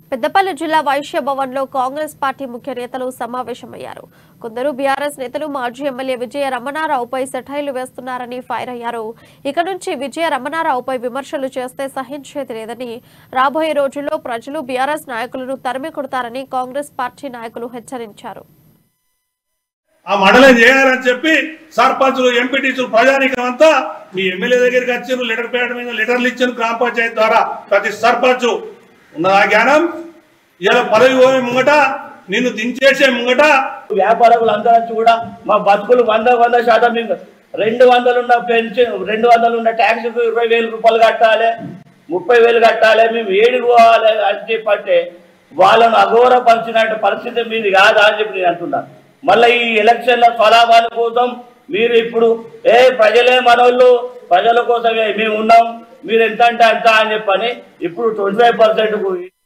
పెద్దపల్లి జిల్లా వైశ్య భవన్ లో కాంగ్రెస్ పార్టీ ముఖ్య నేతలు సమావేశమయ్యారు కొందరు బీఆర్ఎస్ నేతలు మాజీ ఎమ్మెల్యే విజయ రమణారావుపై సెటైలు వేస్తున్నారని ఫైర్ అయ్యారు ఇక నుంచి విజయ రమణారావుపై విమర్శలు చేస్తే సహించేది లేదని రాబోయే రోజుల్లో ప్రజలు బీఆర్ఎస్ నాయకులను తరిమి కొడతారని కాంగ్రెస్ పార్టీ నాయకులు హెచ్చరించారు ఆ మండలం చేయాలని చెప్పి సర్పంచులు ఎంపీటీసులు ప్రజానికం అంతా మీ ఎమ్మెల్యే దగ్గరికి వచ్చారు లెటర్ పేడ మీద లెటర్లు ఇచ్చారు గ్రామ పంచాయతీ ద్వారా ప్రతి సర్పంచ్ ఉన్నదా జ్ఞానం ఇలా పదవి పోయే ముంగట నిన్ను దించేసే ముంగట వ్యాపారకులు అందరూ వచ్చి కూడా మా బతుకులు వంద వంద శాతం మీకు రెండు వందలు ఉన్న పెన్షన్ రెండు వందలు ఉన్న ట్యాక్స్ ఇరవై వేలు రూపాయలు కట్టాలి ముప్పై వేలు కట్టాలి మేము ఏడు పోవాలి అని చెప్పంటే వాళ్ళను అఘోరపరిచినట్టు పరిస్థితి మీది కాదా అని చెప్పి నేను అంటున్నాను మళ్ళీ ఈ ఎలక్షన్ల ఫలాభాల కోసం మీరు ఇప్పుడు ఏ ప్రజలే మనోళ్ళు ప్రజల కోసమే మేము ఉన్నాం మీరు ఎంత అంటే అంత అని చెప్పని ఇప్పుడు ట్వంటీ ఫైవ్ పర్సెంట్